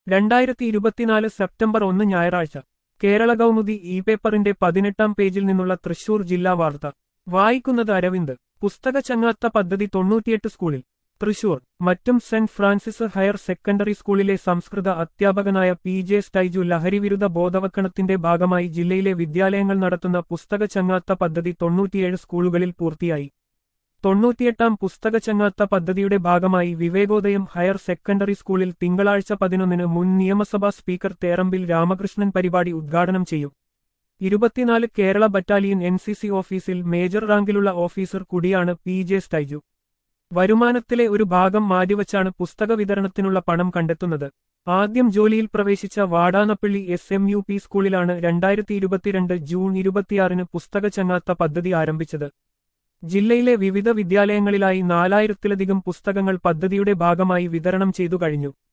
രണ്ടായിരത്തി ഇരുപത്തിനാല് സെപ്റ്റംബർ ഒന്ന് ഞായറാഴ്ച കേരള കൗമുദി ഇ പേപ്പറിന്റെ പതിനെട്ടാം പേജിൽ നിന്നുള്ള തൃശൂർ ജില്ലാ വാർത്ത വായിക്കുന്നത് അരവിന്ദ് പുസ്തക ചങ്ങാത്ത പദ്ധതി തൊണ്ണൂറ്റിയെട്ട് സ്കൂളിൽ തൃശൂർ മറ്റും സെന്റ് ഫ്രാൻസിസ് ഹയർ സെക്കൻഡറി സ്കൂളിലെ സംസ്കൃത അധ്യാപകനായ പി ജെ സ്റ്റൈജു ലഹരിവിരുദ്ധ ബോധവൽക്കരണത്തിന്റെ ഭാഗമായി ജില്ലയിലെ വിദ്യാലയങ്ങൾ നടത്തുന്ന പുസ്തക ചങ്ങാത്ത പദ്ധതി തൊണ്ണൂറ്റിയേഴ് സ്കൂളുകളിൽ പൂർത്തിയായി തൊണ്ണൂറ്റിയെട്ടാം പുസ്തക ചങ്ങാത്ത പദ്ധതിയുടെ ഭാഗമായി വിവേകോദയം ഹയർ സെക്കൻഡറി സ്കൂളിൽ തിങ്കളാഴ്ച പതിനൊന്നിന് മുൻ നിയമസഭാ സ്പീക്കർ തേറമ്പിൽ രാമകൃഷ്ണൻ പരിപാടി ഉദ്ഘാടനം ചെയ്യും ഇരുപത്തിനാല് Kerala battalion N C C ഓഫീസിൽ മേജർ റാങ്കിലുള്ള ഓഫീസർ കൂടിയാണ് പി ജെ സ്റ്റൈജു വരുമാനത്തിലെ ഒരു ഭാഗം മാറ്റിവച്ചാണ് പുസ്തക വിതരണത്തിനുള്ള പണം കണ്ടെത്തുന്നത് ആദ്യം ജോലിയിൽ പ്രവേശിച്ച Vadanappally S M U P സ്കൂളിലാണ് രണ്ടായിരത്തി ഇരുപത്തിരണ്ട് ജൂൺ ഇരുപത്തിയാറിന് പുസ്തക ചങ്ങാത്ത പദ്ധതി ആരംഭിച്ചത് ജില്ലയിലെ വിവിധ വിദ്യാലയങ്ങളിലായി നാലായിരത്തിലധികം പുസ്തകങ്ങൾ പദ്ധതിയുടെ ഭാഗമായി വിതരണം ചെയ്തു കഴിഞ്ഞു